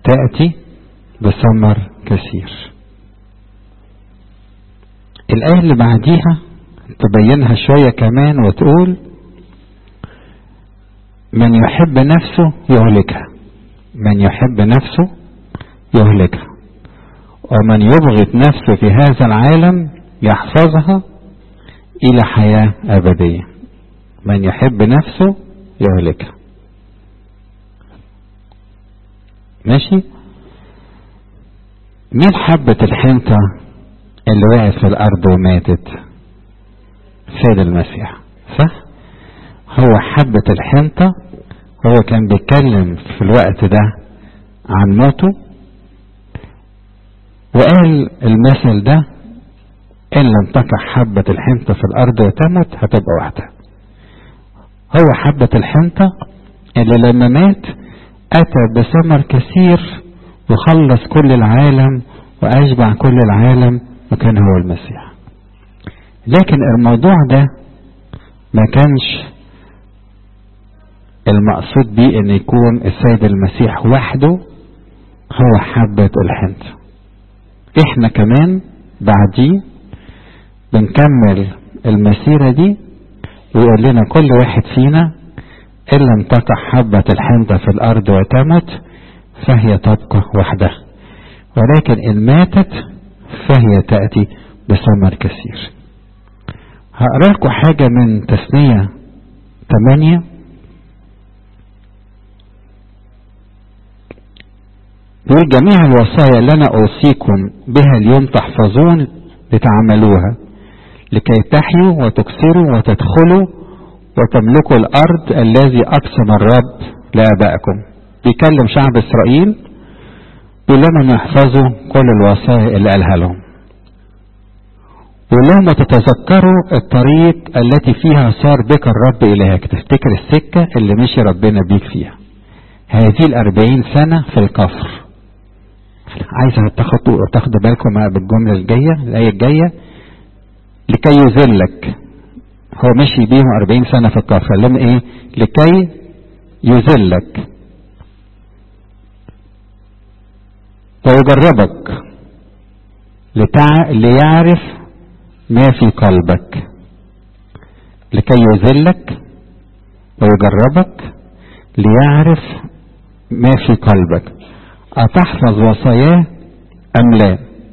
تأتي بثمر كثير الآية اللي بعديها تبينها شوية كمان وتقول من يحب نفسه يهلكها من يحب نفسه يهلكها ومن يبغض نفسه في هذا العالم يحفظها إلى حياة أبدية من يحب نفسه يهلكها ماشي مين حبة الحنطة اللي وقعت في الأرض وماتت سيد المسيح صح هو حبة الحنطة هو كان بيتكلم في الوقت ده عن موته وقال المثل ده إن لم تقع حبة الحنطة في الأرض وتمت هتبقى وحدها هو حبة الحنطة اللي لما مات أتى بثمر كثير وخلص كل العالم وأشبع كل العالم وكان هو المسيح لكن الموضوع ده ما كانش المقصود بيه ان يكون السيد المسيح وحده هو حبة الحنطة احنا كمان بعديه بنكمل المسيرة دي ويقول لنا كل واحد فينا إن لم تقع حبة الحنطة في الأرض وتمت فهي تبقى وحدها ولكن إن ماتت فهي تأتي بثمر كثير هقرا لكم حاجة من تثنية ثمانية يقول جميع الوصايا اللي أنا أوصيكم بها اليوم تحفظون لتعملوها لكي تحيوا وتكسروا وتدخلوا وتملكوا الأرض الذي أقسم الرب لآبائكم بيكلم شعب إسرائيل بيقول لهم يحفظوا كل الوصايا اللي قالها لهم ويقول لهم تتذكروا الطريق التي فيها صار بك الرب إلهك تفتكر السكة اللي مشي ربنا بيك فيها هذه الأربعين سنة في الكفر عايز تاخدوا تاخدوا بالكم بالجملة الجاية الآية الجاية لكي يذلك هو مشي بيهم أربعين سنة في الكفر لهم إيه لكي يذلك ويجربك لتع... ليعرف ما في قلبك لكي يذلك ويجربك ليعرف ما في قلبك أتحفظ وصاياه أم لا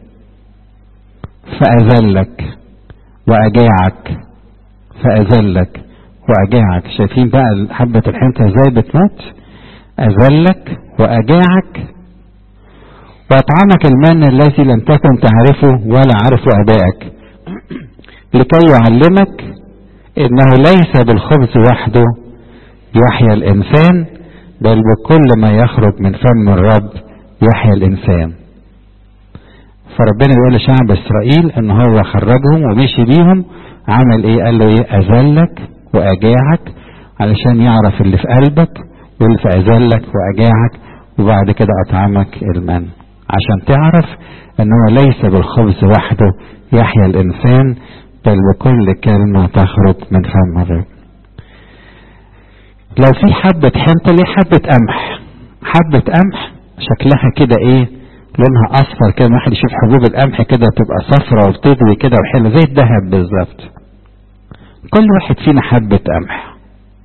فأذلك وأجاعك فأذلك وأجاعك شايفين بقى حبة الحنطة ازاي بتموت أذلك وأجاعك وأطعمك المن الذي لم تكن تعرفه ولا عرفه آبائك لكي يعلمك إنه ليس بالخبز وحده يحيا الإنسان بل بكل ما يخرج من فم الرب يحيا الإنسان فربنا بيقول لشعب إسرائيل إن هو خرجهم ومشي بيهم عمل إيه قال له إيه أذلك وأجاعك علشان يعرف اللي في قلبك واللي في أذلك وأجاعك وبعد كده أطعمك المن عشان تعرف ان هو ليس بالخبز وحده يحيا الانسان بل بكل كلمة تخرج من فم الرب لو في حبة حنطة ليه حبة قمح حبة قمح شكلها كده ايه لونها اصفر كده واحد يشوف حبوب القمح كده تبقى صفرة وتضوي كده وحلوة زي الذهب بالظبط كل واحد فينا حبة قمح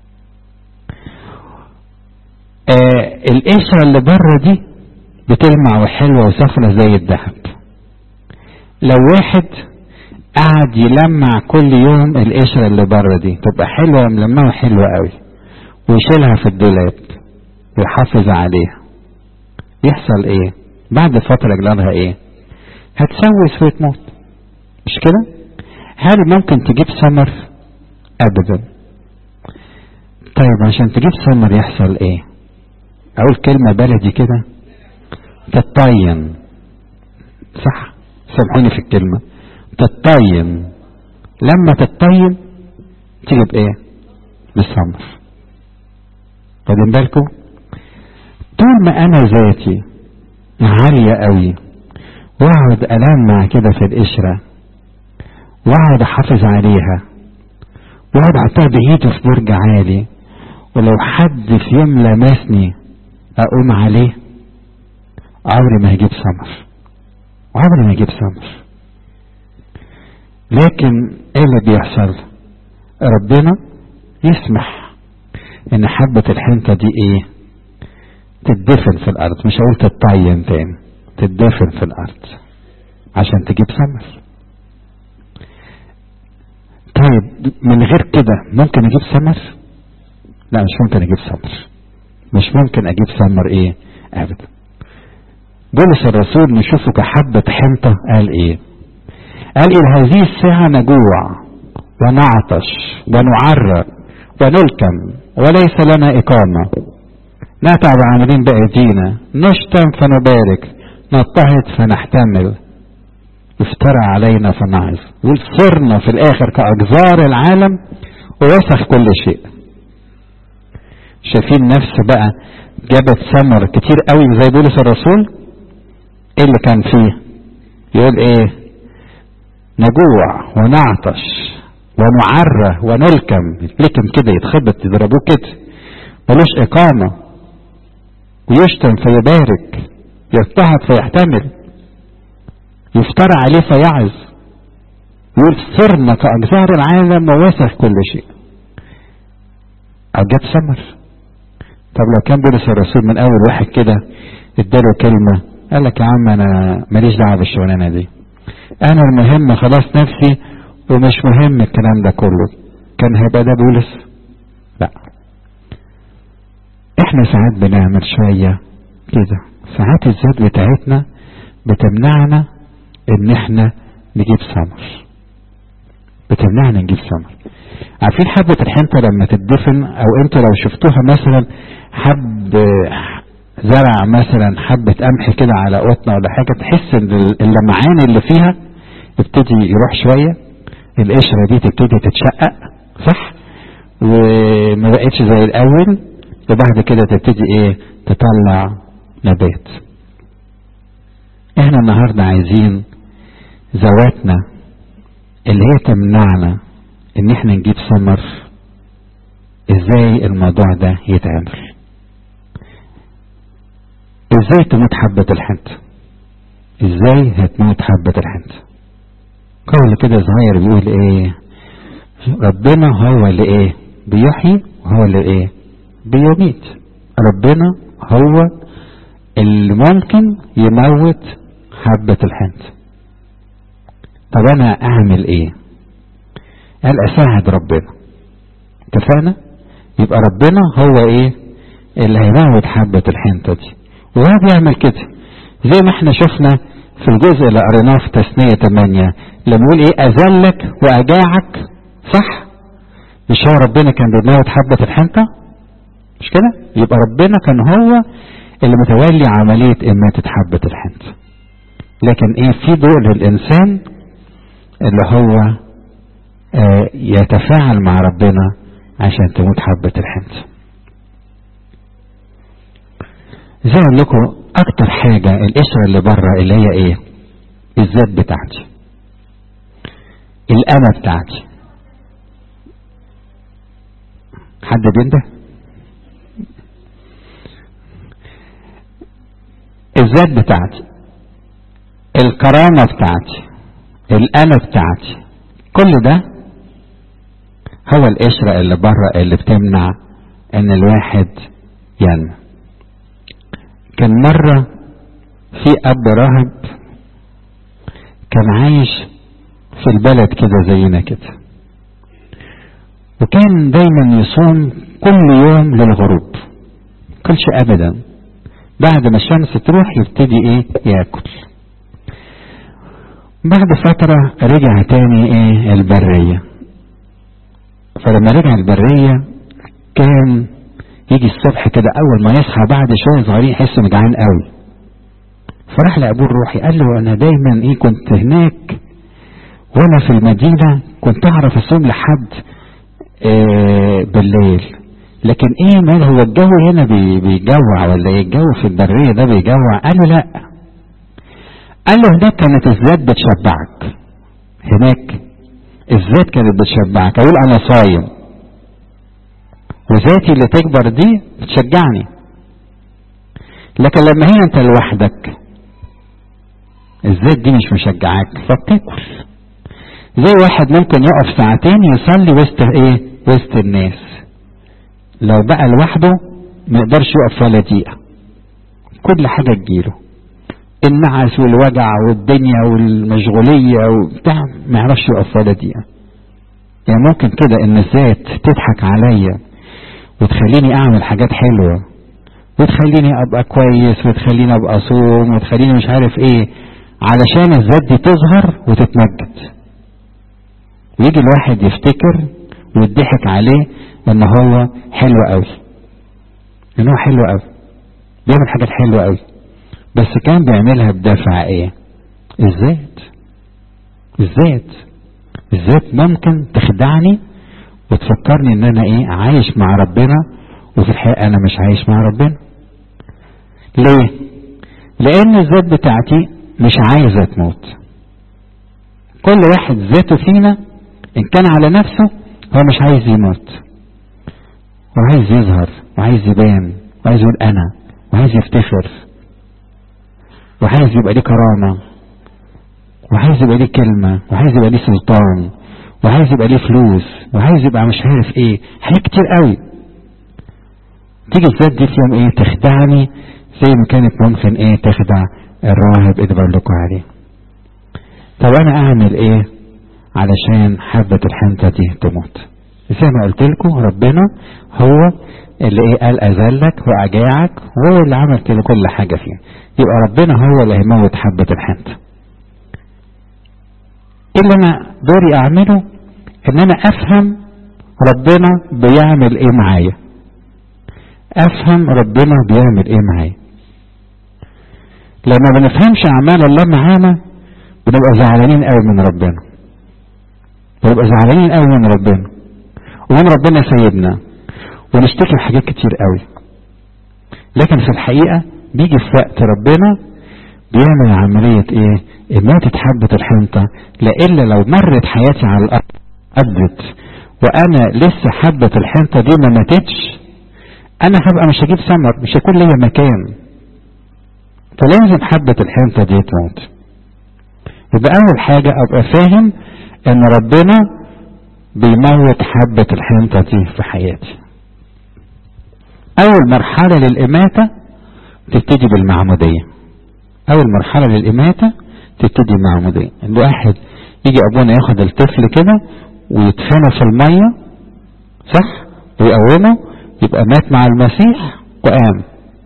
آه القشرة اللي بره دي بتلمع وحلوة وصفرة زي الذهب لو واحد قعد يلمع كل يوم القشرة اللي بره دي تبقى حلوة ملمعة وحلوة قوي ويشيلها في الدولاب ويحافظ عليها يحصل ايه بعد فترة جلالها ايه هتسوس وتموت مش كده هل ممكن تجيب ثمر ابدا طيب عشان تجيب ثمر يحصل ايه اقول كلمة بلدي كده تتطين صح سامحوني في الكلمة تتطين لما تتطين تيجي بايه بالثمر واخدين بالكم طول ما انا ذاتي عالية قوي واقعد ألمع كده في القشرة واقعد احافظ عليها واقعد احطها بايده في برج عالي ولو حد في يوم لمسني اقوم عليه عمري ما هجيب ثمر عمري ما هجيب ثمر لكن ايه اللي بيحصل ربنا يسمح ان حبة الحنطة دي ايه تدفن في الارض مش هقول تتطين تاني تدفن في الارض عشان تجيب ثمر طيب من غير كده ممكن اجيب ثمر لا مش ممكن اجيب ثمر مش ممكن اجيب ثمر ايه ابدا بولس الرسول نشوفه كحبة حنطة قال ايه قال إلى هذه الساعة نجوع ونعطش ونعرى ونلكم وليس لنا إقامة نتعب عاملين بأيدينا نشتم فنبارك نضطهد فنحتمل افترى علينا فنعظ يقول صرنا في الآخر كأجزار العالم ووسخ كل شيء شايفين نفس بقى جابت ثمر كتير قوي زي بولس الرسول ايه اللي كان فيه يقول ايه نجوع ونعطش ونعرى ونلكم يتلكم كده يتخبط يضربوه كده ملوش إقامة ويشتم فيبارك يضطهد فيحتمل يفترى عليه فيعظ يقول صرنا كأجزار العالم ووسخ كل شيء أجاب ثمر طب لو كان بولس الرسول من أول واحد كده اداله كلمة قال لك يا عم أنا ماليش دعوة بالشغلانة دي انا المهم خلاص نفسي ومش مهم الكلام ده كله كان هيبقى ده بولس لا احنا ساعات بنعمل شوية كده ساعات الذات بتاعتنا بتمنعنا ان احنا نجيب ثمر بتمنعنا نجيب ثمر عارفين حبة الحنطة لما تدفن او انتوا لو شفتوها مثلا حب زرع مثلا حبة قمح كده على قطنة ولا حاجة تحس ان اللمعان اللي فيها يبتدي يروح شوية القشرة دي تبتدي تتشقق صح وما بقتش زي الاول وبعد كده تبتدي ايه تطلع نبات احنا النهاردة عايزين ذواتنا اللي هي تمنعنا ان احنا نجيب ثمر ازاي الموضوع ده يتعمل ازاي تموت حبة الحنطة ازاي هتموت حبة الحنطة قول كده صغير بيقول ايه ربنا هو اللي ايه بيحيي وهو اللي ايه بيميت ربنا هو اللي ممكن يموت حبة الحنطة طب انا اعمل ايه قال اساعد ربنا اتفقنا يبقى ربنا هو ايه اللي هيموت حبة الحنطة دي وهو بيعمل كده زي ما احنا شفنا في الجزء اللي قريناه في تثنية 8 لما يقول ايه اذلك واجاعك صح مش هو ربنا كان بيموت حبة الحنطة مش كده يبقى ربنا كان هو اللي متولي عملية إماتة حبة الحنطة لكن ايه في ضوء للإنسان اللي هو آه يتفاعل مع ربنا عشان تموت حبة الحنطة زي اقول لكم اكتر حاجة القشرة اللي بره اللي هي ايه الذات بتاعتي الانا بتاعتي حد بينده الذات بتاعتي الكرامة بتاعتي الانا بتاعتي كل ده هو القشرة اللي بره اللي بتمنع ان الواحد ينمو كان مرة في أب راهب كان عايش في البلد كده زينا كده وكان دايما يصوم كل يوم للغروب كلش أبدا بعد ما الشمس تروح يبتدي ايه ياكل بعد فترة رجع تاني ايه البرية فلما رجع البرية كان يجي الصبح كده اول ما يصحى بعد شويه صغيرين يحس انه جعان قوي فراح لابوه الروحي قال له انا دايما ايه كنت هناك وانا في المدينه كنت اعرف اصوم لحد آه بالليل لكن ايه مال هو الجو هنا بي بيجوع ولا ايه الجو في البريه ده بيجوع قال له لا قال له هناك كانت الذات بتشبعك هناك الذات كانت بتشبعك اقول انا صايم وذاتي اللي تكبر دي بتشجعني لكن لما هي انت لوحدك الذات دي مش مشجعاك فبتاكل زي واحد ممكن يقف ساعتين يصلي وسط ايه وسط الناس لو بقى لوحده ما يقدرش يقف ولا دقيقة كل حاجة تجيله النعس والوجع والدنيا والمشغولية وبتاع ما يعرفش يقف ولا دقيقة يعني ممكن كده ان الذات تضحك عليا وتخليني اعمل حاجات حلوة وتخليني ابقى كويس وتخليني ابقى صوم وتخليني مش عارف ايه علشان الذات دي تظهر وتتمجد ويجي الواحد يفتكر ويضحك عليه ان هو حلو قوي ان هو حلو قوي بيعمل حاجات حلوة قوي بس كان بيعملها بدافع ايه الذات الذات الذات ممكن تخدعني وتفكرني ان انا ايه عايش مع ربنا وفي الحقيقة انا مش عايش مع ربنا ليه لان الذات بتاعتي مش عايزة تموت كل واحد ذاته فينا ان كان على نفسه هو مش عايز يموت وعايز يظهر وعايز يبان وعايز يقول انا وعايز يفتخر وعايز يبقى ليه كرامة وعايز يبقى ليه كلمة وعايز يبقى ليه سلطان وعايز يبقى ليه فلوس وعايز يبقى مش عارف ايه حاجات كتير قوي تيجي الذات دي في يوم ايه تخدعني زي ما كانت ممكن ايه تخدع الراهب اللي بقول لكم عليه طب انا اعمل ايه علشان حبة الحنطة دي تموت زي ما قلت لكم ربنا هو اللي ايه قال اذلك واجاعك وهو اللي عمل كده كل حاجة فيه يبقى ربنا هو اللي هيموت حبة الحنطة ايه اللي انا دوري اعمله ان انا افهم ربنا بيعمل ايه معايا افهم ربنا بيعمل ايه معايا لما ما بنفهمش اعمال الله معانا بنبقى زعلانين قوي من ربنا بنبقى زعلانين قوي من ربنا ومن ربنا سيدنا ونشتكي في حاجات كتير قوي لكن في الحقيقة بيجي في وقت ربنا بيعمل عملية ايه إماتة حبة الحنطة لإلا لو مرت حياتي على الأرض قدت وأنا لسه حبة الحنطة دي ما ماتتش أنا هبقى مش هجيب ثمر مش هيكون ليا مكان فلازم حبة الحنطة دي تموت يبقى أول حاجة أبقى فاهم إن ربنا بيموت حبة الحنطة دي في حياتي أول مرحلة للإماتة تبتدي بالمعمودية أول مرحلة للإماتة تبتدي بالمعمودية الواحد يجي أبونا ياخد الطفل كده ويدفنه في المية صح ويقومه يبقى مات مع المسيح وقام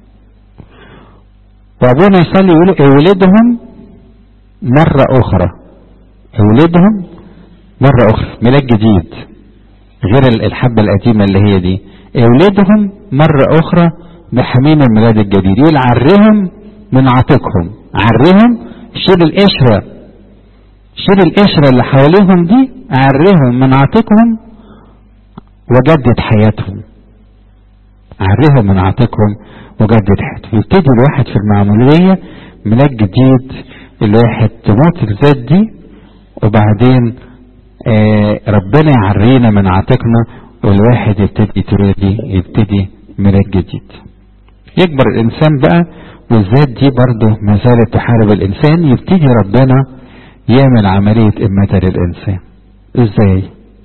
وأبونا يصلي يقول اولدهم مرة أخرى اولدهم مرة أخرى ميلاد جديد غير الحبة القديمة اللي هي دي اولدهم مرة أخرى بحميم الميلاد الجديد يقول عرهم من عاتقهم عرهم شيل القشرة شيل القشرة اللي حواليهم دي عرهم من عاتقهم وجدد حياتهم عرهم من عاتقهم وجدد حياتهم يبتدي الواحد في المعمودية ميلاد جديد الواحد تموت الذات دي وبعدين آه ربنا يعرينا من عاتقنا والواحد يبتدي يبتدي يبتدي ميلاد جديد يكبر الانسان بقى والذات دي برضه ما زالت تحارب الانسان يبتدي ربنا يعمل عملية إماتة للإنسان إزاي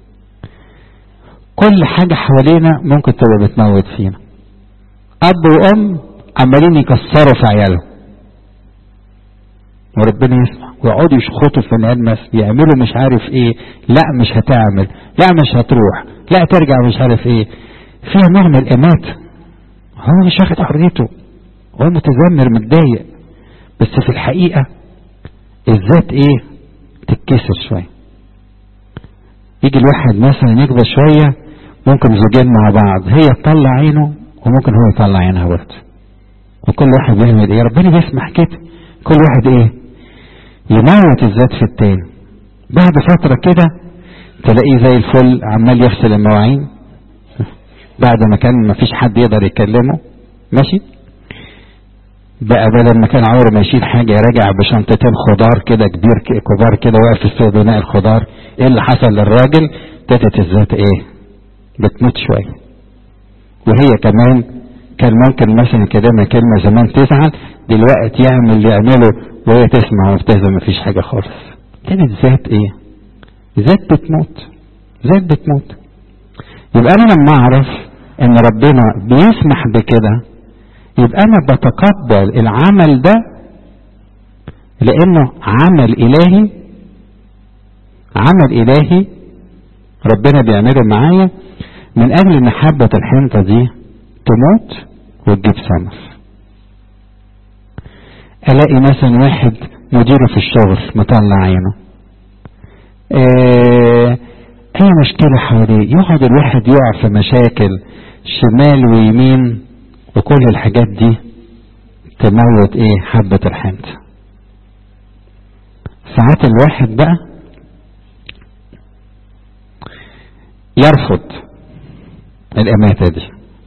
كل حاجة حوالينا ممكن تبقى بتموت فينا أب وأم عمالين يكسروا في عيالهم وربنا يسمع ويقعدوا يشخطوا في الناس يعملوا مش عارف ايه لا مش هتعمل لا مش هتروح لا ترجع مش عارف ايه فيها نوع من الإماتة هو مش واخد حريته هو متذمر متضايق بس في الحقيقة الذات ايه تتكسر شوية يجي الواحد مثلا يكبر شوية ممكن زوجين مع بعض هي تطلع عينه وممكن هو يطلع عينها برضه وكل واحد بيعمل ايه ربنا بيسمح كده كل واحد ايه يموت الذات في التاني بعد فترة كده تلاقيه زي الفل عمال يغسل المواعين بعد ما كان ما فيش حد يقدر يكلمه ماشي بقى بدل ما كان عمره ما يشيل حاجة يراجع بشنطتين خضار كده كبير كبار كده واقف في السوق بناء الخضار ايه اللي حصل للراجل ابتدت الذات ايه بتموت شوية وهي كمان كان ممكن مثلا يكلمها كلمة زمان تزعل دلوقتي يعمل اللي يعمله وهي تسمع وبتهزم مفيش حاجة خالص كانت ذات ايه ذات بتموت ذات بتموت يبقى انا لما اعرف ان ربنا بيسمح بكده يبقى انا بتقبل العمل ده لانه عمل الهي عمل الهي ربنا بيعمله معايا من اجل ان حبة الحنطة دي تموت وتجيب ثمر الاقي مثلا واحد مديره في الشغل مطلع عينه آه اي مشكلة حواليه يقعد الواحد يقع في مشاكل شمال ويمين وكل الحاجات دي تموت ايه حبة الحنطة ساعات الواحد بقى يرفض الإماتة دي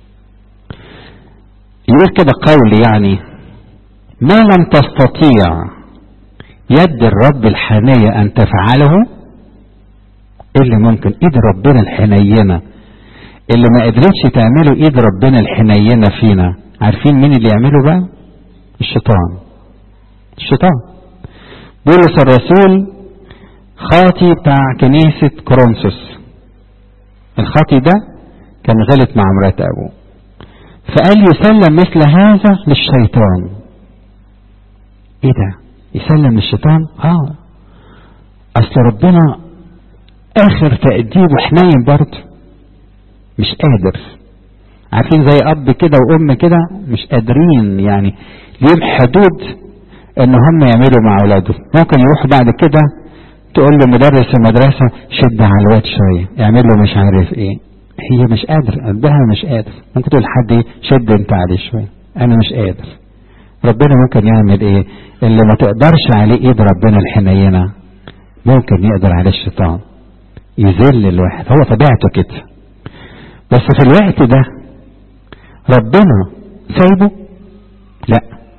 يقول كده قول يعني ما لم تستطيع يد الرب الحنية أن تفعله اللي ممكن ايد ربنا الحنينة اللي ما قدرتش تعمله ايد ربنا الحنينة فينا عارفين مين اللي يعمله بقى الشيطان الشيطان بولس الرسول خاطي بتاع كنيسة كورنثوس الخاطي ده كان غلط مع مرات ابوه فقال يسلم مثل هذا للشيطان ايه ده يسلم للشيطان اه اصل ربنا اخر تأديبه حنين برضه مش قادر عارفين زي اب كده وام كده مش قادرين يعني ليهم حدود ان هم يعملوا مع اولادهم ممكن يروحوا بعد كده تقول له مدرس المدرسة شد على الواد شوية اعمل له مش عارف ايه هي مش قادر قلبها مش قادر ممكن تقول لحد ايه شد انت عليه شوية انا مش قادر ربنا ممكن يعمل ايه اللي ما تقدرش عليه ايد ربنا الحنينة ممكن يقدر عليه الشيطان يذل الواحد هو طبيعته كده بس في الوقت ده ربنا سايبه لا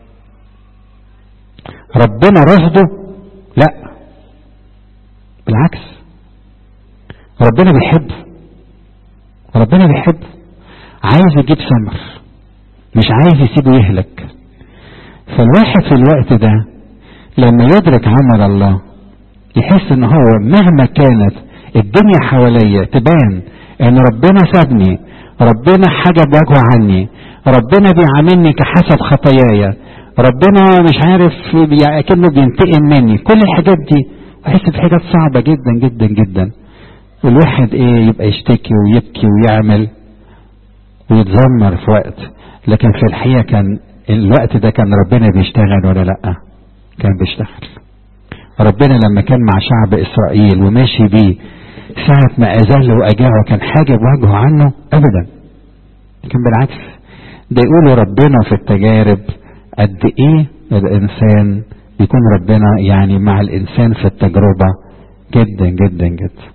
ربنا رفضه لا بالعكس ربنا بيحبه ربنا بيحبه عايز يجيب ثمر مش عايز يسيبه يهلك فالواحد في الوقت ده لما يدرك عمل الله يحس ان هو مهما كانت الدنيا حواليا تبان ان ربنا سابني ربنا حجب وجهه عني ربنا بيعاملني كحسب خطاياي ربنا مش عارف كأنه بينتقم مني كل الحاجات دي احس بحاجات صعبة جدا جدا جدا والواحد ايه يبقى يشتكي ويبكي ويعمل ويتذمر في وقت لكن في الحقيقة كان الوقت ده كان ربنا بيشتغل ولا لا كان بيشتغل ربنا لما كان مع شعب اسرائيل وماشي بيه ساعة ما أذل وأجاعه كان حاجب وجهه عنه أبدا لكن بالعكس ده يقولوا ربنا في التجارب قد إيه الإنسان يكون ربنا يعني مع الإنسان في التجربة جدا جدا جدا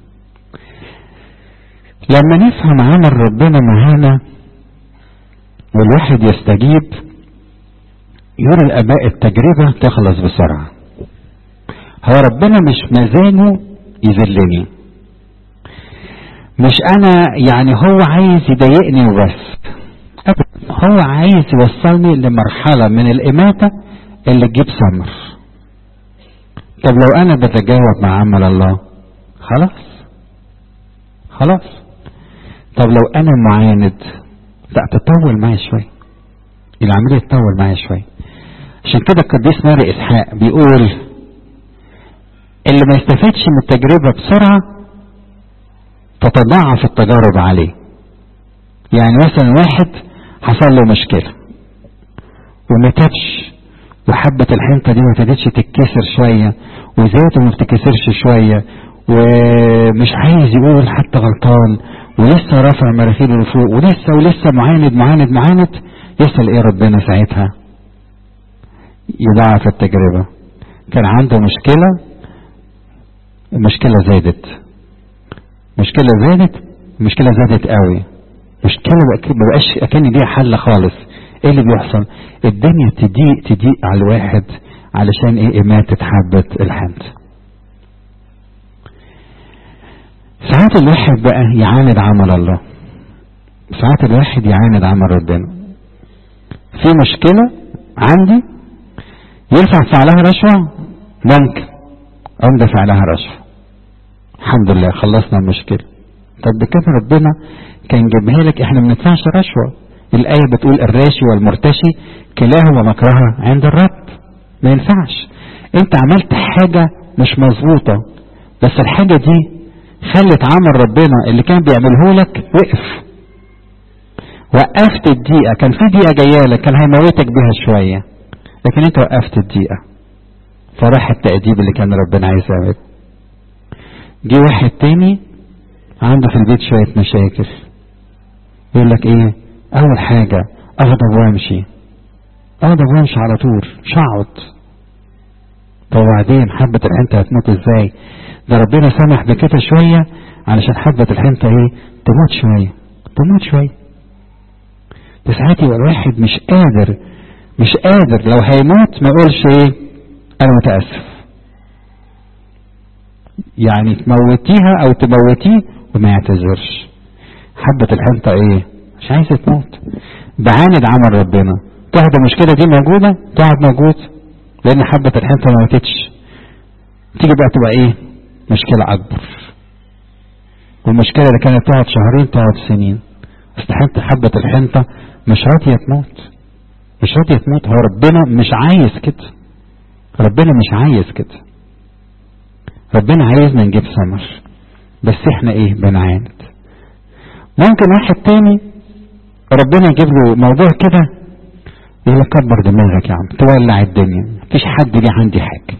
لما نفهم عمل ربنا معانا والواحد يستجيب يرى الآباء التجربة تخلص بسرعة هو ربنا مش مزاجه يذلني مش انا يعني هو عايز يضايقني وبس ابدا هو عايز يوصلني لمرحله من الاماته اللي تجيب ثمر طب لو انا بتجاوب مع عمل الله خلاص خلاص طب لو انا معاند لا تطول معايا شويه العمليه تطول معايا شويه عشان كده القديس ماري اسحاق بيقول اللي ما يستفادش من التجربه بسرعه تتضاعف التجارب عليه يعني مثلا واحد حصل له مشكلة وما تابش وحبة الحنطة دي ما ابتدتش تتكسر شوية وذاته ما بتتكسرش شوية ومش عايز يقول حتى غلطان ولسه رافع مراخيره لفوق ولسه ولسه معاند معاند معاند يسأل ايه ربنا ساعتها يضاعف التجربة كان عنده مشكلة المشكلة زادت مشكلة زادت مشكلة زادت قوي مشكلة ما بقاش اكن ليها حل خالص ايه اللي بيحصل الدنيا تضيق تضيق على الواحد علشان ايه اماتة حبة الحنت ساعات الواحد بقى يعاند عمل الله ساعات الواحد يعاند عمل ربنا في مشكلة عندي ينفع ادفع لها رشوة ممكن اقوم دافع لها رشوة الحمد لله خلصنا المشكلة طب بكده ربنا كان جابها لك احنا ما بندفعش رشوة الآية بتقول الراشي والمرتشي كلاهما مكرها عند الرب ما ينفعش انت عملت حاجة مش مظبوطة بس الحاجة دي خلت عمل ربنا اللي كان بيعمله لك وقف وقفت الدقيقة كان في دقيقة جاية لك كان هيموتك بيها شوية لكن انت وقفت الدقيقة فراح التأديب اللي كان ربنا عايز يعمله جه واحد تاني عنده في البيت شوية مشاكل يقول لك ايه اول حاجة اغضب وامشي اغضب وامشي على طول مش هقعد طب وبعدين حبة الحنطة هتموت ازاي ده ربنا سمح بكده شوية علشان حبة الحنطة ايه تموت شوية تموت شوية ساعات يبقى الواحد مش قادر مش قادر لو هيموت ما يقولش ايه انا متاسف يعني تموتيها او تموتيه وما يعتذرش حبة الحنطة ايه مش عايزة تموت بعاند عمل ربنا تقعد المشكلة دي موجودة تقعد موجود لان حبة الحنطة ما ماتتش تيجي بقى تبقى ايه مشكلة اكبر والمشكلة اللي كانت تقعد شهرين تقعد سنين استحمت حبة الحنطة مش راضية تموت مش راضية تموت هو ربنا مش عايز كده ربنا مش عايز كده ربنا عايزنا نجيب ثمر بس احنا ايه بنعاند ممكن واحد تاني ربنا يجيب له موضوع كده يقول لك كبر دماغك يا عم تولع الدنيا مفيش حد ليه عندي حاجه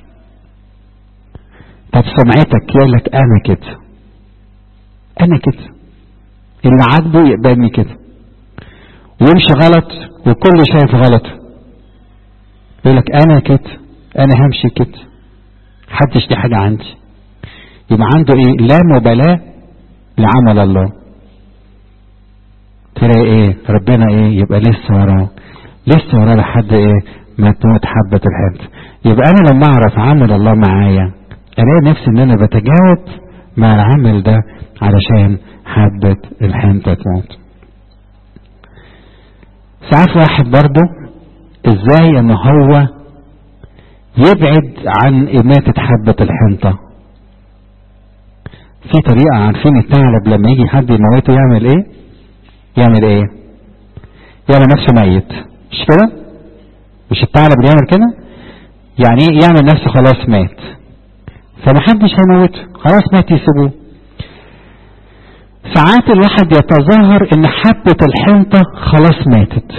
طب سمعتك يقول لك انا كده انا كده اللي عاجبه يقبلني كده ويمشي غلط وكل شايف غلط يقول لك انا كده انا همشي كده محدش دي حاجه عندي يبقى عنده ايه لا مبالاه لعمل الله تلاقي ايه ربنا ايه يبقى لسه وراه لسه وراه لحد ايه ما تموت حبة الحنطة يبقى انا لما اعرف عمل الله معايا الاقي نفسي ان انا بتجاوب مع العمل ده علشان حبة الحنطة تموت ساعات واحد برضه ازاي ان هو يبعد عن اماتة حبة الحنطة في طريقة عارفين الثعلب لما يجي حد يموته يعمل ايه يعمل ايه يعمل نفسه ميت مش كده مش الثعلب بيعمل كده يعني ايه يعمل نفسه خلاص مات فمحدش هيموته خلاص مات يسيبوه ساعات الواحد يتظاهر ان حبة الحنطة خلاص ماتت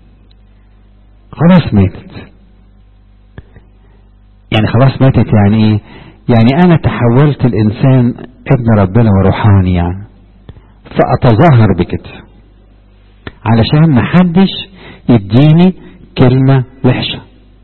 خلاص ماتت يعني خلاص ماتت يعني ايه يعني انا تحولت الانسان ابن ربنا وروحاني يعني فاتظاهر بكده علشان محدش يديني كلمة وحشة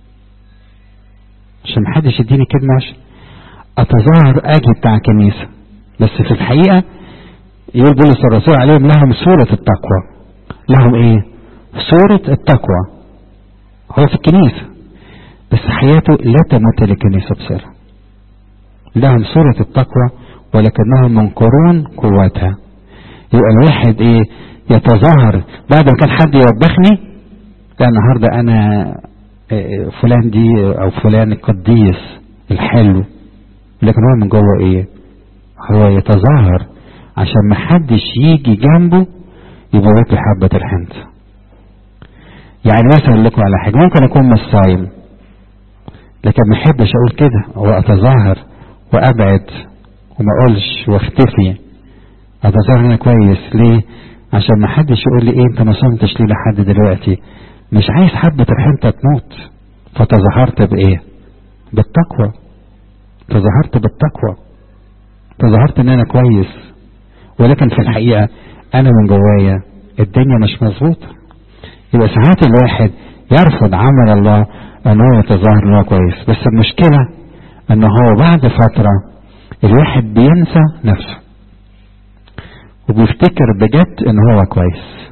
عشان محدش يديني كلمة وحشة اتظاهر اجي بتاع كنيسة بس في الحقيقة يقول بولس الرسول عليهم لهم صورة التقوى لهم ايه صورة التقوى هو في الكنيسة بس حياته لا تمت للكنيسة بصيرها لهم صورة التقوى ولكنهم منكرون قوتها يبقى الواحد ايه يتظاهر بعد ما كان حد يوبخني لا النهاردة انا فلان دي او فلان القديس الحلو لكن هو من جوه ايه هو يتظاهر عشان ما حدش يجي جنبه يموت له حبة الحنطة يعني مثلا لكم على حاجة ممكن اكون مش صايم لكن ما احبش اقول كده واتظاهر وابعد وما اقولش واختفي اتظاهر انا كويس ليه عشان ما حدش يقول لي ايه انت ما صمتش ليه لحد دلوقتي مش عايز حبة الحنطة تموت فتظاهرت بايه بالتقوى تظاهرت بالتقوى تظاهرت ان انا كويس ولكن في الحقيقة انا من جوايا الدنيا مش مظبوطة يبقى ساعات الواحد يرفض عمل الله ان هو يتظاهر ان هو كويس بس المشكلة ان هو بعد فترة الواحد بينسى نفسه وبيفتكر بجد ان هو كويس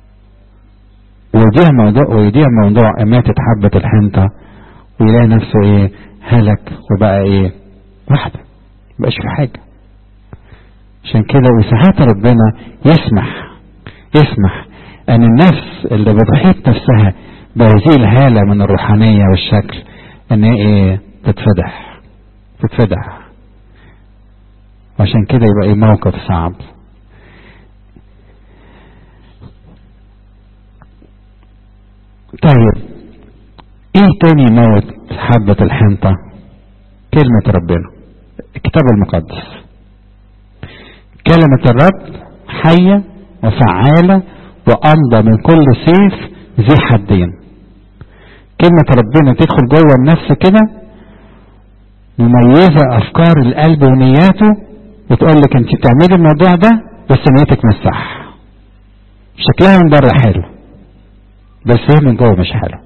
ويضيع موضوع ويضيع موضوع اماتة حبة الحنطة ويلاقي نفسه ايه هلك وبقى ايه واحدة مبقاش في حاجة عشان كده وساعات ربنا يسمح يسمح ان النفس اللي بتحيط نفسها بهذه الهالة من الروحانية والشكل ان هي ايه تتفدح تتفدح وعشان كده يبقى ايه موقف صعب طيب ايه تاني موت حبة الحنطة كلمة ربنا الكتاب المقدس كلمة الرب حية وفعالة وأمضى من كل سيف ذي حدين كلمة ربنا تدخل جوه النفس كده مميزة أفكار القلب ونياته وتقول لك أنت بتعملي الموضوع ده بس نيتك مش صح شكلها من بره حلو بس هي من جوه مش حلو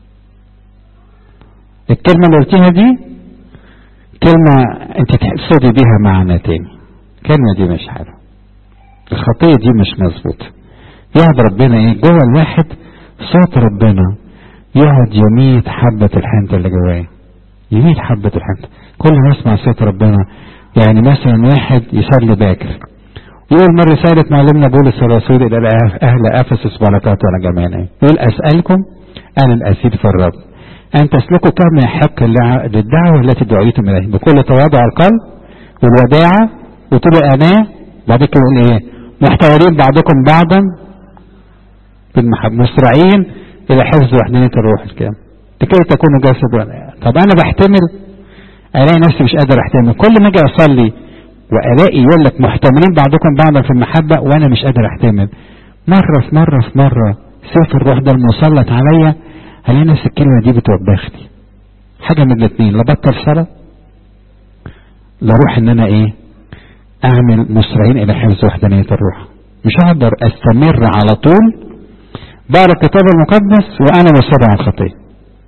الكلمة اللي قلتيها دي كلمة انت تقصدي بيها معنى تاني الكلمة دي مش حلوة الخطية دي مش مظبوطة يقعد ربنا ايه جوه الواحد صوت ربنا يقعد يميت حبة الحنطة اللي جواه يميت حبة الحنطة كل ما يسمع صوت ربنا يعني مثلا واحد يصلي باكر يقول مرة رسالة معلمنا بولس الرسول إلى أهل أفسس بركات ولا جميعا يقول أسألكم أنا الأسيد في الرب أن تسلكوا كما يحق للدعوة التي دعيتم إليه بكل تواضع القلب والوداعة وطول الأناة بعد كده يقول إيه محتورين بعضكم بعضا بالمحبة مسرعين إلى حفظ وحدانية الروح الكامل لكي تكونوا جسد وأنا طب أنا بحتمل ألاقي نفسي مش قادر أحتمل كل ما أجي أصلي وألاقي يقول لك محتملين بعضكم بعضا في المحبة وأنا مش قادر أحتمل مرة في مرة في مرة سيف الروح ده المسلط عليا هلاقي نفس الكلمة دي بتوبخني حاجة من الاثنين لا بطل صلاة لا اروح ان انا ايه اعمل مسرعين الى حفظ وحدانية الروح مش هقدر استمر على طول بقرا الكتاب المقدس وانا مصر على الخطية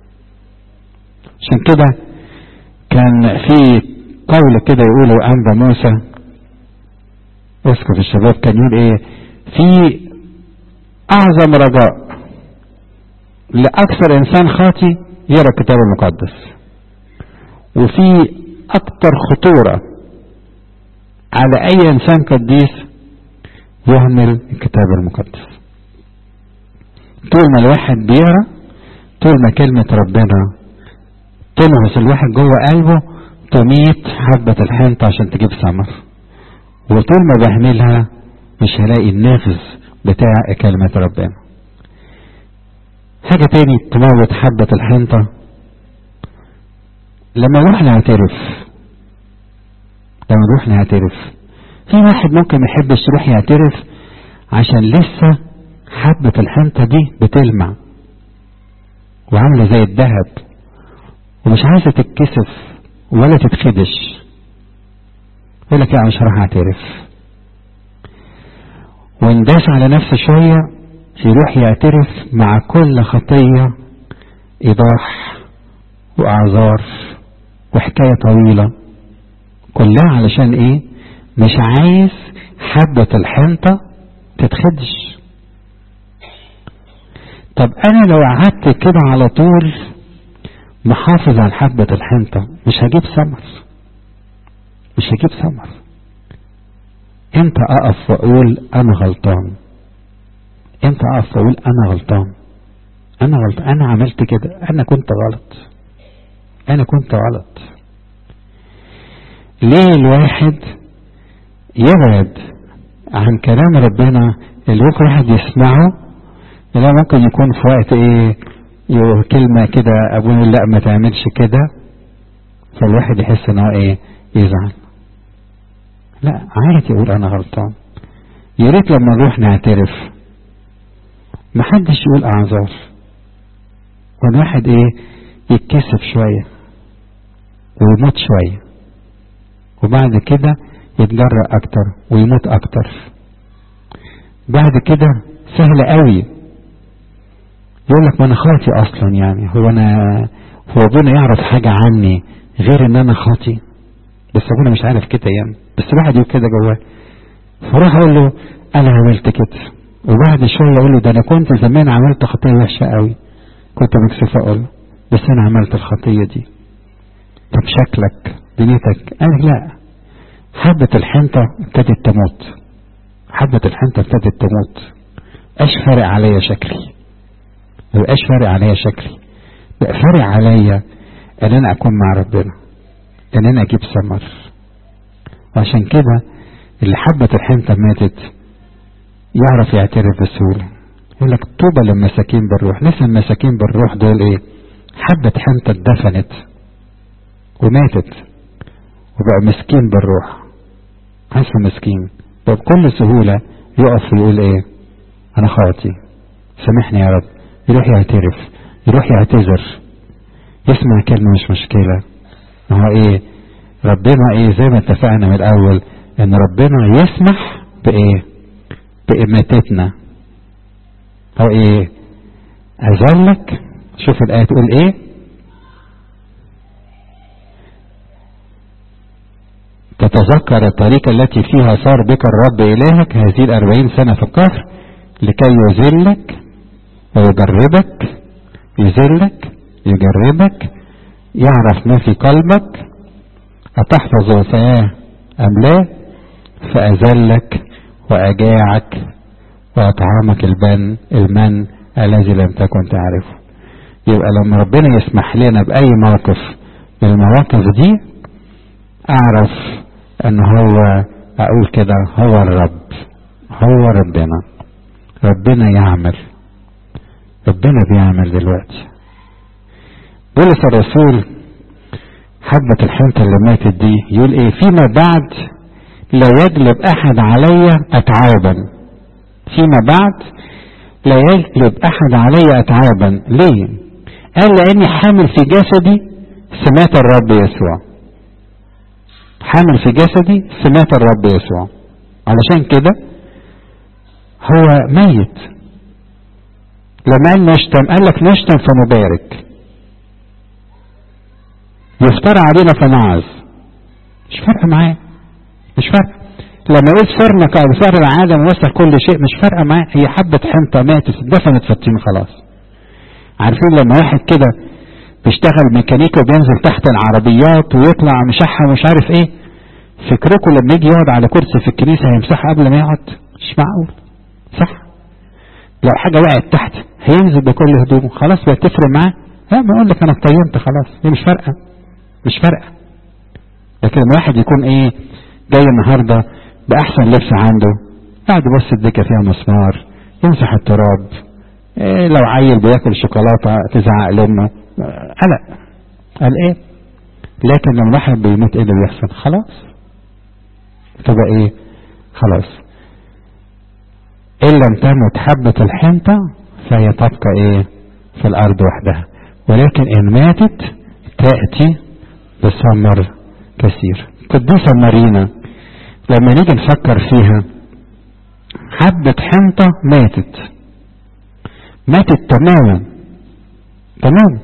عشان كده كان في قول كده يقوله انبا موسى اسكت الشباب كان يقول ايه في اعظم رجاء لأكثر إنسان خاطي يرى الكتاب المقدس وفي أكثر خطورة على أي إنسان قديس يهمل الكتاب المقدس طول ما الواحد بيقرا طول ما كلمة ربنا تنغص الواحد جوه قلبه تميت حبة الحنطة عشان تجيب ثمر وطول ما بهملها مش هلاقي النافذ بتاع كلمة ربنا حاجة تاني تموت حبة الحنطة لما نروح نعترف لما نروح نعترف في واحد ممكن ما يحبش يروح يعترف عشان لسه حبة الحنطة دي بتلمع وعاملة زي الذهب ومش عايزة تتكسف ولا تتخدش يقول لك لا مش هروح اعترف وانداس على نفسه شويه يروح يعترف مع كل خطية إيضاح وأعذار وحكاية طويلة كلها علشان إيه مش عايز حبة الحنطة تتخدش طب أنا لو قعدت كده على طول محافظ على حبة الحنطة مش هجيب ثمر مش هجيب ثمر امتى أقف وأقول أنا غلطان امتى اقف اقول انا غلطان انا غلطان انا عملت كده انا كنت غلط انا كنت غلط ليه الواحد يبعد عن كلام ربنا اللي ممكن واحد يسمعه اللي ممكن يكون في وقت ايه كلمة كده ابوه يقول لا ما تعملش كده فالواحد يحس ان هو ايه يزعل لا عادي يقول انا غلطان يا ريت لما نروح نعترف محدش يقول اعذار والواحد ايه يتكسف شوية ويموت شوية وبعد كده يتجرأ اكتر ويموت اكتر بعد كده سهل قوي يقول لك ما انا خاطي اصلا يعني هو انا هو ابونا يعرف حاجة عني غير ان انا خاطي بس ابونا مش عارف كده يعني بس الواحد يقول كده جواه فراح اقول له انا عملت كده وبعد شوية اقول له ده انا كنت زمان عملت خطية وحشة قوي كنت مكسوف اقول له بس انا عملت الخطية دي طب شكلك دنيتك قال لا حبة الحنطة ابتدت تموت حبة الحنطة ابتدت تموت ايش فارق عليا شكلي ما بقاش فارق عليا شكلي بقى فارق عليا ان انا اكون مع ربنا ان انا اجيب ثمر وعشان كده اللي حبة الحنطة ماتت يعرف يعترف بسهولة يقول لك طوبى للمساكين بالروح لسه المساكين بالروح دول ايه حبة حنطة اتدفنت وماتت وبقى مسكين بالروح حاسه مسكين بكل سهولة يقف ويقول ايه انا خاطي سامحني يا رب يروح يعترف يروح يعتذر يسمع كلمة مش مشكلة ما هو ايه ربنا ايه زي ما اتفقنا من الاول ان ربنا يسمح بايه باماتتنا هو ايه اذلك شوف الايه تقول ايه تتذكر الطريقة التي فيها صار بك الرب إلهك هذه الأربعين سنة في القهر لكي يذلك ويجربك يذلك يجربك يعرف ما في قلبك أتحفظ وصاياه أم لا فأذلك وأجاعك وأطعامك البن المن الذي لم تكن تعرفه يبقى لما ربنا يسمح لنا بأي موقف من المواقف دي أعرف أن هو أقول كده هو الرب هو ربنا ربنا يعمل ربنا بيعمل دلوقتي بولس الرسول حبة الحنطة اللي ماتت دي يقول ايه فيما بعد لا يجلب احد علي اتعابا فيما بعد لا يجلب احد علي اتعابا ليه قال لاني حامل في جسدي سمات الرب يسوع حامل في جسدي سمات الرب يسوع علشان كده هو ميت لما قال نشتم قال لك نشتم فنبارك يفترى علينا فنعظ مش فارقه معاه مش فارقه لما يقول صرنا كأبصار العالم وسع كل شيء مش فارقه معاه هي حبه حنطه ماتت اتدفنت في الطين خلاص عارفين لما واحد كده بيشتغل ميكانيكا وبينزل تحت العربيات ويطلع مشحة ومش عارف ايه فكركم لما يجي يقعد على كرسي في الكنيسة هيمسحها قبل ما يقعد مش معقول صح لو حاجة وقعت تحت هينزل بكل هدومه خلاص بقى تفرق معاه لا ما اقول لك انا اتطينت خلاص هي مش فارقة مش فارقة لكن لما واحد يكون ايه جاي النهاردة بأحسن لبس عنده قاعد يبص الدكة فيها مسمار يمسح التراب إيه لو عيل بياكل شوكولاتة تزعق لامه قلق قال ايه لكن لما واحد بيموت ايه اللي بيحصل خلاص تبقى ايه خلاص ان لم تمت حبة الحنطة فهي تبقى ايه في الارض وحدها ولكن ان ماتت تأتي بثمر كثير قديسة مارينا لما نيجي نفكر فيها حبة حنطة ماتت ماتت تماما تمام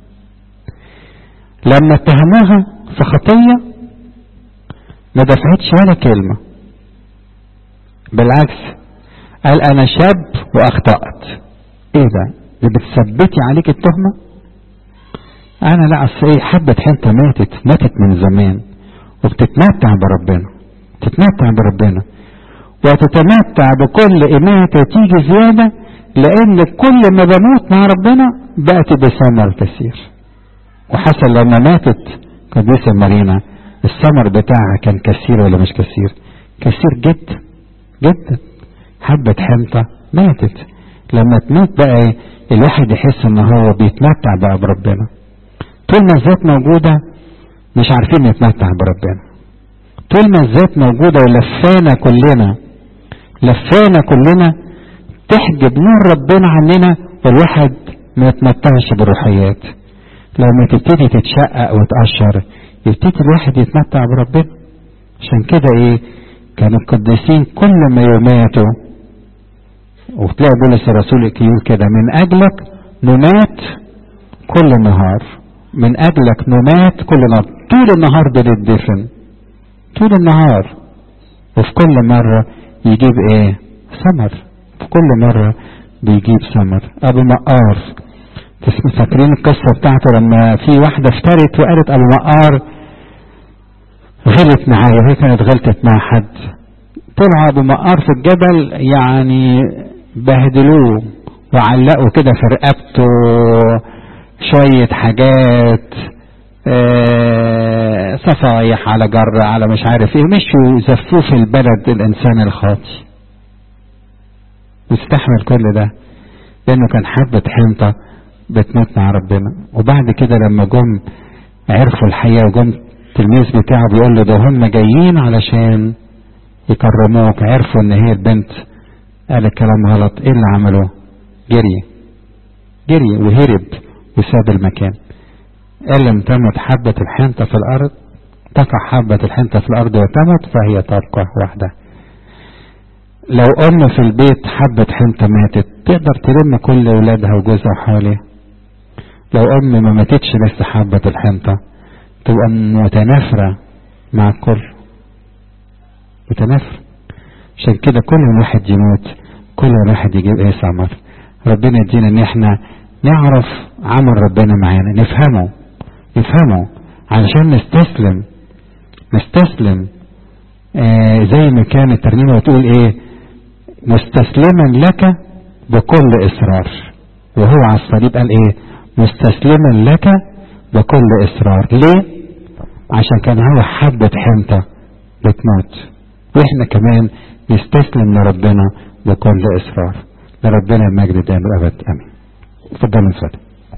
لما اتهموها في خطية ما دفعتش ولا كلمة بالعكس قال انا شاب واخطأت ايه ده اللي بتثبتي عليك التهمة انا لا اصل ايه حبة حنطة ماتت ماتت من زمان وبتتمتع بربنا تتمتع بربنا وتتمتع بكل إماتة تيجي زيادة لأن كل ما بموت مع ربنا بأتي بثمر كثير وحصل لما ماتت قديسة مارينا الثمر بتاعها كان كثير ولا مش كثير كثير جدا جدا حبة حنطة ماتت لما تموت بقى ايه الواحد يحس ان هو بيتمتع بقى بربنا طول ما الذات موجودة مش عارفين نتمتع بربنا طول ما الذات موجودة ولفانا كلنا لفانا كلنا تحجب نور ربنا عننا والواحد ما يتمتعش بالروحيات لما تبتدي تتشقق وتقشر يبتدي الواحد يتمتع بربنا عشان كده ايه كان القديسين كل ما يماتوا وتلاقي بولس الرسول يقول كده من اجلك نمات كل نهار من اجلك نمات كل نهار طول النهار بنتدفن طول النهار وفي كل مرة يجيب ايه ثمر في كل مرة بيجيب ثمر ابو مقار فاكرين القصة بتاعته لما في واحدة افترت وقالت ابو مقار غلط معايا وهي كانت غلطت مع حد طلع ابو مقار في الجبل يعني بهدلوه وعلقوا كده في رقبته شوية حاجات آه صفايح على جرة على مش عارف ايه مشوا زفوه في البلد الانسان الخاطي واستحمل كل ده لانه كان حبة حنطة بتموت مع ربنا وبعد كده لما جم عرفوا الحقيقة وجم التلميذ بتاعه بيقول له ده هم جايين علشان يكرموك عرفوا ان هي البنت قال الكلام غلط ايه اللي عملوه جري جري وهرب وساب المكان قال لم تمت حبة الحنطة في الأرض تقع حبة الحنطة في الأرض وتمت فهي تبقى وحدها لو أم في البيت حبة حنطة ماتت تقدر تلم كل أولادها وجوزها حواليها لو أم ما ماتتش لسه حبة الحنطة تبقى متنافرة مع الكل متنافرة عشان كده كل واحد يموت كل واحد يجيب ايه ثمر ربنا يدينا ان احنا نعرف عمل ربنا معانا نفهمه نفهمه علشان نستسلم نستسلم آه زي ما كان الترنيمة بتقول ايه مستسلما لك بكل اصرار وهو على الصليب قال ايه مستسلما لك بكل اصرار ليه عشان كان هو حبة حنطة بتموت واحنا كمان نستسلم لربنا بكل اصرار لربنا المجد دائم الابد امين تفضلوا نصلي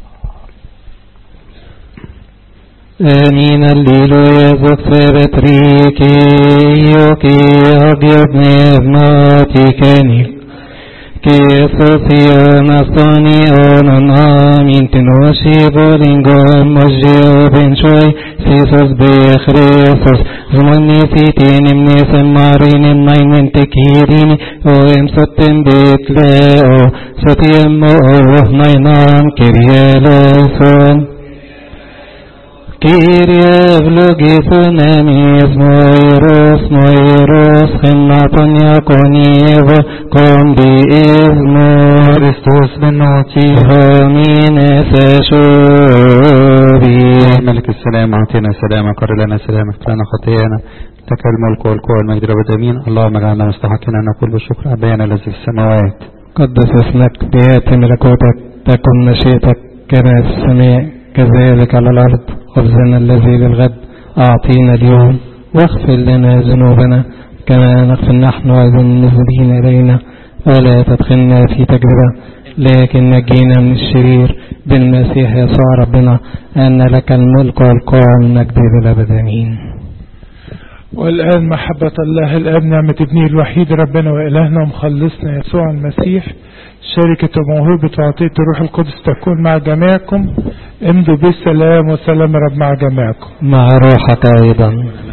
Amin alleluia zotse triki yoki abyadne vnati kenil Ki sosion astoni onon amin tenoshi bolingom mojio benchoy sisos bechresos Zmani sitinim nesem marinim nainen tekirini oem sotem betleo Sotiem o nainan kirieleson Kyrie vlogisun emis moiros moiros Gennaton Yakonievo kombi izmo Christus بنوتي Homin eseshovi ملك السلام اعطينا سلامك قر لنا سلامك لنا خطايانا لك الملك والقوة والمجد رب امين اللهم اجعلنا مستحقين ان نقول بالشكر ابانا الذي في السماوات قدس اسمك ليأتي ملكوتك تكن مشيئتك كما في السماء كذلك على الأرض خبزنا الذي للغد أعطينا اليوم واغفر لنا ذنوبنا كما نغفر نحن أيضا المذنبين إلينا ولا تدخلنا في تجربة لكن نجينا من الشرير بالمسيح يسوع ربنا أن لك الملك والقوة والمجد للأبد آمين والآن محبة الله الآب نعمة ابنه الوحيد ربنا وإلهنا ومخلصنا يسوع المسيح شركة وموهبة وعطية الروح القدس تكون مع جميعكم امضوا بالسلام وسلام رب مع جميعكم مع روحك أيضا